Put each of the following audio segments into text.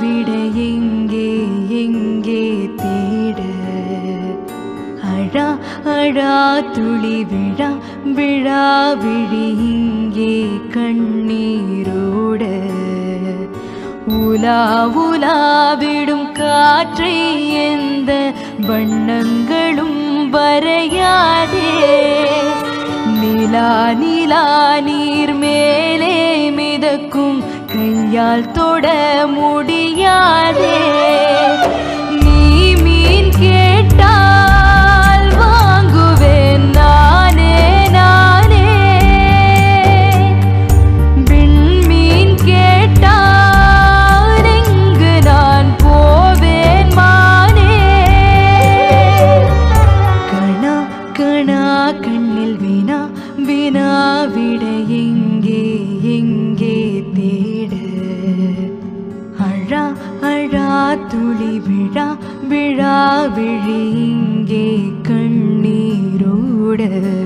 விட எங்கே எங்கே தேட அழா அழா துளி விழா விழா விழி இங்கே கண்ணீரோட உலா உலாவிடும் காற்றை எந்த வண்ணங்களும் வரையாதே நிலா நிலா நீர் மேலே மிதக்கும் கையால் தொட முடியாதே நீ மீன் கேட்டால் வாங்குவேன் நானே நானே விண்மீன் கேட்டால் எங்கு நான் போவேன் மானே கணா கணா கண்ணில் வினா வினா விட எங்கே எங்கே தேட அழா அழா துளி விழா விழா விழி இங்கே கண்ணீரோட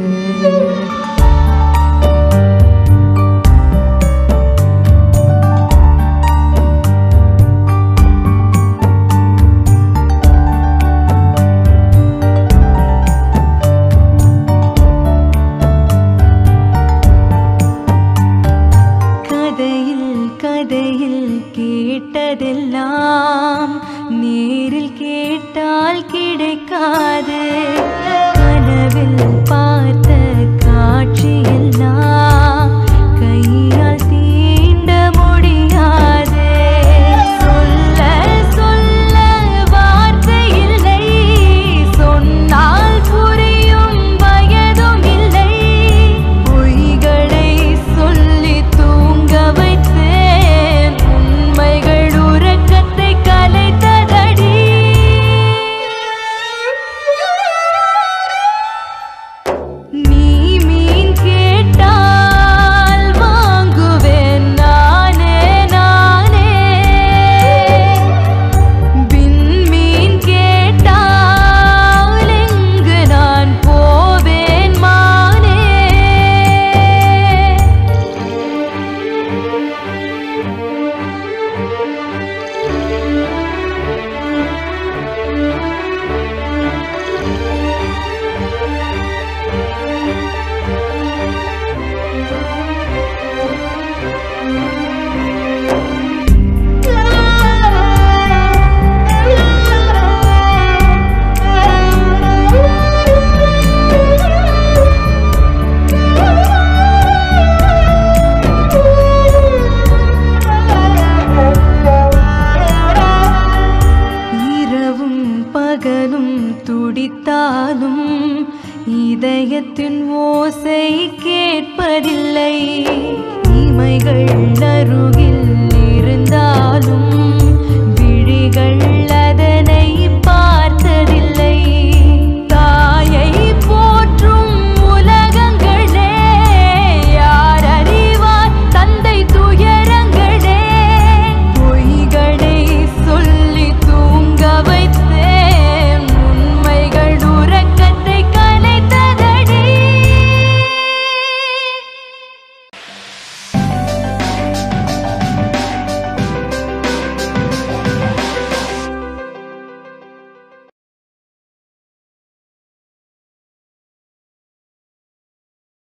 கதையில் கதையில் கேட்டதெல்லாம் நேரில் கேட்டால் கிடைக்காது கனவில் பார்த்த காட்சியெல்லாம் கையால் தீண்ட முடியாது சொல்ல சொல்ல வார்த்தை இல்லை சொன்னால் புரியும் வயதும் இல்லை பொய்களை சொல்லி தூங்க வைத்தேன் உண்மைகள் உறக்கத்தை கலைத்ததடி நீ மீன் கேட்டால் வாங்குவேன் நானே நானே விண்மீன் கேட்டால் எங்கு நான் போவேன் மானே இரவும் பகலும் துடித்தாலும் இதயத்தின் ஓசை கேட்பதில்லை